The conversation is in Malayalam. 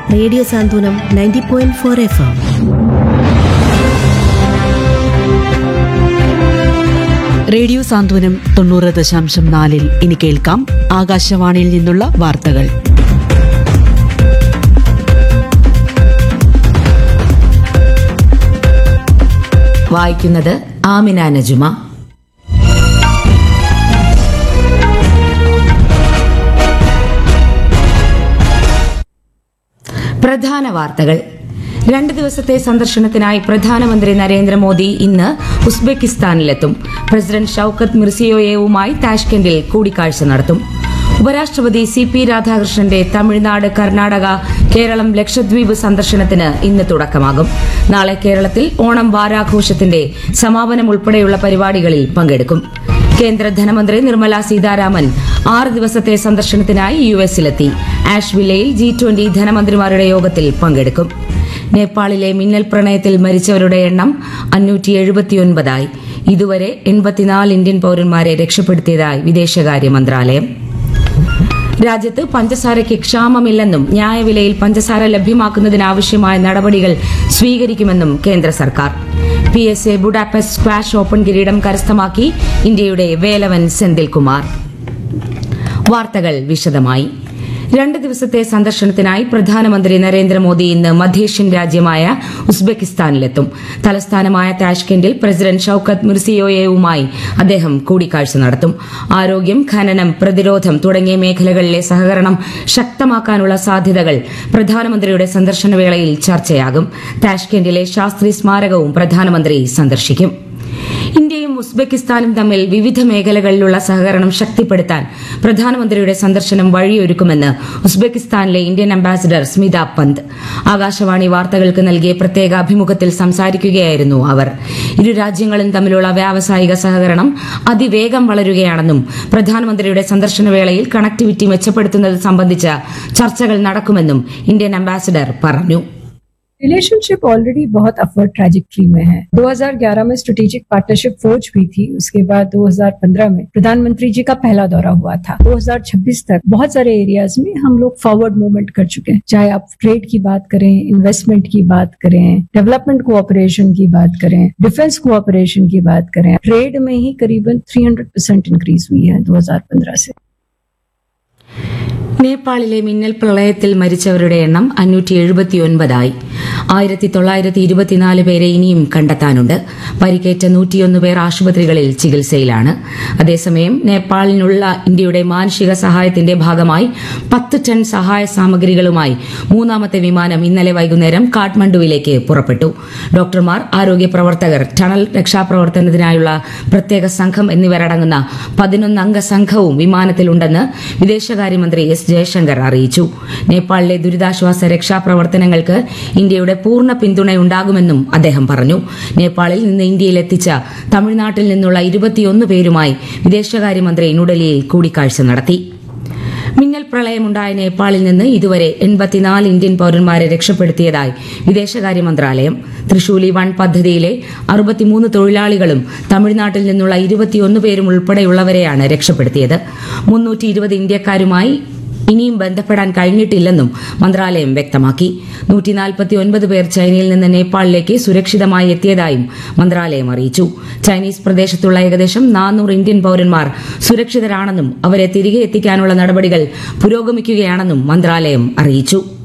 radio Santhwanam ninety point four F M radio Santhwanam തൊണ്ണൂറ് ദശാംശം നാലിൽ ഇനി കേൾക്കാം ആകാശവാണിയിൽ നിന്നുള്ള വാർത്തകൾ വായിക്കുന്നത് ആമിന നജുമ പ്രധാന വാർത്തകൾ രണ്ട് ദിവസത്തെ സന്ദർശനത്തിനായി പ്രധാനമന്ത്രി നരേന്ദ്രമോദി ഇന്ന് ഉസ്ബെക്കിസ്ഥാനിലെത്തും പ്രസിഡന്റ് ഷൌക്കത്ത് മിർസിയോയേവുമായി താഷ്കെൻഡിൽ കൂടിക്കാഴ്ച നടത്തും ഉപരാഷ്ട്രപതി സി പി രാധാകൃഷ്ണന്റെ തമിഴ്നാട് കർണാടക കേരളം ലക്ഷദ്വീപ് സന്ദർശനത്തിന് ഇന്ന് തുടക്കമാകും നാളെ കേരളത്തിൽ ഓണം വാരാഘോഷത്തിന്റെ സമാപനം ഉൾപ്പെടെയുള്ള പരിപാടികളിൽ പങ്കെടുക്കും കേന്ദ്ര ധനമന്ത്രി നിർമ്മല സീതാരാമൻ ആറ് ദിവസത്തെ സന്ദർശനത്തിനായി യു എസിലെത്തി ആഷ്വില്ലയിൽ ജി ട്വന്റി ധനമന്ത്രിമാരുടെ യോഗത്തിൽ പങ്കെടുക്കും നേപ്പാളിലെ മിന്നൽ പ്രളയത്തിൽ മരിച്ചവരുടെ എണ്ണം അഞ്ഞൂറ്റി എഴുപത്തിയൊൻപതായി ഇതുവരെ എൺപത്തിനാല് ഇന്ത്യൻ പൌരന്മാരെ രക്ഷപ്പെടുത്തിയതായി വിദേശകാര്യ മന്ത്രാലയം രാജ്യത്ത് പഞ്ചസാരയ്ക്ക് ക്ഷാമമില്ലെന്നും ന്യായവിലയിൽ പഞ്ചസാര ലഭ്യമാക്കുന്നതിനാവശ്യമായ നടപടികൾ സ്വീകരിക്കുമെന്നും കേന്ദ്ര സർക്കാർ P S A Budapest squash open കിരീടം കരസ്ഥമാക്കി ഇന്ത്യയുടെ വേലവൻ സെന്തിൽകുമാർ വാർത്തകൾ വിശദമായി രണ്ട് ദിവസത്തെ സന്ദർശനത്തിനായി പ്രധാനമന്ത്രി നരേന്ദ്രമോദി ഇന്ന് മധ്യേഷ്യൻ രാജ്യമായ ഉസ്ബെക്കിസ്ഥാനിലെത്തും തലസ്ഥാനമായ താഷ്കെൻഡിൽ പ്രസിഡന്റ് ഷൌക്കത്ത് മിർസിയോയേവുമായി അദ്ദേഹം കൂടിക്കാഴ്ച നടത്തും ആരോഗ്യം ഖനനം പ്രതിരോധം തുടങ്ങിയ മേഖലകളിലെ സഹകരണം ശക്തമാക്കാനുള്ള സാധ്യതകൾ പ്രധാനമന്ത്രിയുടെ സന്ദർശന വേളയിൽ ചർച്ചയാകും താഷ്കെൻഡിലെ ശാസ്ത്രി സ്മാരകവും പ്രധാനമന്ത്രി സന്ദർശിക്കും ഇന്ത്യയും ഉസ്ബെക്കിസ്ഥാനും തമ്മിൽ വിവിധ മേഖലകളിലുള്ള സഹകരണം ശക്തിപ്പെടുത്താൻ പ്രധാനമന്ത്രിയുടെ സന്ദർശനം വഴിയൊരുക്കുമെന്ന് ഉസ്ബെക്കിസ്ഥാനിലെ ഇന്ത്യൻ അംബാസിഡർ സ്മിത പന്ത് ആകാശവാണി വാർത്തകൾക്ക് നൽകിയ പ്രത്യേക അഭിമുഖത്തിൽ സംസാരിക്കുകയായിരുന്നു അവർ ഇരു രാജ്യങ്ങളും തമ്മിലുള്ള വ്യാവസായിക സഹകരണം അതിവേഗം വളരുകയാണെന്നും പ്രധാനമന്ത്രിയുടെ സന്ദർശന വേളയിൽ കണക്ടിവിറ്റി മെച്ചപ്പെടുത്തുന്നത് സംബന്ധിച്ച ചർച്ചകൾ നടക്കുമെന്നും ഇന്ത്യൻ അംബാസിഡർ പറഞ്ഞു रिलेशनशिप ऑलरेडी बहुत अपवर्ड ट्रैजेक्टरी में है 2011 में स्ट्रेटेजिक पार्टनरशिप फोर्ज हुई थी उसके बाद 2015 में प्रधानमंत्री जी का पहला दौरा हुआ था 2026 तक बहुत सारे एरियाज में हम लोग फॉरवर्ड मूवमेंट कर चुके हैं चाहे आप ट्रेड की बात करें इन्वेस्टमेंट की बात करें डेवलपमेंट कोऑपरेशन की बात करें डिफेंस कोऑपरेशन की बात करें ट्रेड में ही करीबन 300 परसेंट इंक्रीज हुई है 2015 से നേപ്പാളിലെ മിന്നൽ പ്രളയത്തിൽ മരിച്ചവരുടെ എണ്ണം അഞ്ഞൂറ്റി എഴുപത്തിയൊൻപതായി ആയിരത്തി തൊള്ളായിരത്തി ഇരുപത്തിനാല് പേരെ ഇനിയും കണ്ടെത്താനുണ്ട് പരിക്കേറ്റ നൂറ്റിയൊന്ന് പേർ ആശുപത്രികളിൽ ചികിത്സയിലാണ് അതേസമയം നേപ്പാളിനുള്ള ഇന്ത്യയുടെ മാനുഷിക സഹായത്തിന്റെ ഭാഗമായി പത്ത് ടൺ സഹായ സാമഗ്രികളുമായി മൂന്നാമത്തെ വിമാനം ഇന്നലെ വൈകുന്നേരം കാഠ്മണ്ഡുവിലേക്ക് പുറപ്പെട്ടു ഡോക്ടർമാർ ആരോഗ്യ പ്രവർത്തകർ ടണൽ രക്ഷാപ്രവർത്തനത്തിനായുള്ള പ്രത്യേക സംഘം എന്നിവരടങ്ങുന്ന പതിനൊന്നംഗ സംഘവും വിമാനത്തിലുണ്ടെന്ന് വിദേശകാര്യമന്ത്രി എസ് ജയശങ്കർ അറിയിച്ചു നേപ്പാളിലെ ദുരിതാശ്വാസ രക്ഷാപ്രവർത്തനങ്ങൾക്ക് ഇന്ത്യയുടെ പൂർണ്ണ പിന്തുണയുണ്ടാകുമെന്നും അദ്ദേഹം പറഞ്ഞു നേപ്പാളിൽ നിന്ന് ഇന്ത്യയിലെത്തിച്ച തമിഴ്നാട്ടിൽ നിന്നുള്ള ഇരുപത്തിയൊന്ന് പേരുമായി വിദേശകാര്യമന്ത്രി ന്യൂഡൽഹിയിൽ കൂടിക്കാഴ്ച നടത്തി മിന്നൽ പ്രളയമുണ്ടായ നേപ്പാളിൽ നിന്ന് ഇതുവരെ എൺപത്തിനാല് ഇന്ത്യൻ പൌരന്മാരെ രക്ഷപ്പെടുത്തിയതായി വിദേശകാര്യ മന്ത്രാലയം തൃശൂലി വൺ പദ്ധതിയിലെ അറുപത്തിമൂന്ന് തൊഴിലാളികളും തമിഴ്നാട്ടിൽ നിന്നുള്ള ഇരുപത്തിയൊന്ന് പേരും ഉൾപ്പെടെയുള്ളവരെയാണ് രക്ഷപ്പെടുത്തിയത് മുന്നൂറ്റി ഇരുപത് ഇന്ത്യക്കാരുമായി ഇനിയും ബന്ധപ്പെടാൻ കഴിഞ്ഞിട്ടില്ലെന്നും മന്ത്രാലയം വ്യക്തമാക്കി നൂറ്റി ഒൻപത് പേർ ചൈനയിൽ നിന്ന് നേപ്പാളിലേക്ക് സുരക്ഷിതമായി എത്തിയതായും മന്ത്രാലയം അറിയിച്ചു ചൈനീസ് പ്രദേശത്തുള്ള ഏകദേശം നാനൂറ് ഇന്ത്യൻ പൌരന്മാർ സുരക്ഷിതരാണെന്നും അവരെ തിരികെ എത്തിക്കാനുള്ള നടപടികൾ പുരോഗമിക്കുകയാണെന്നും മന്ത്രാലയം അറിയിച്ചു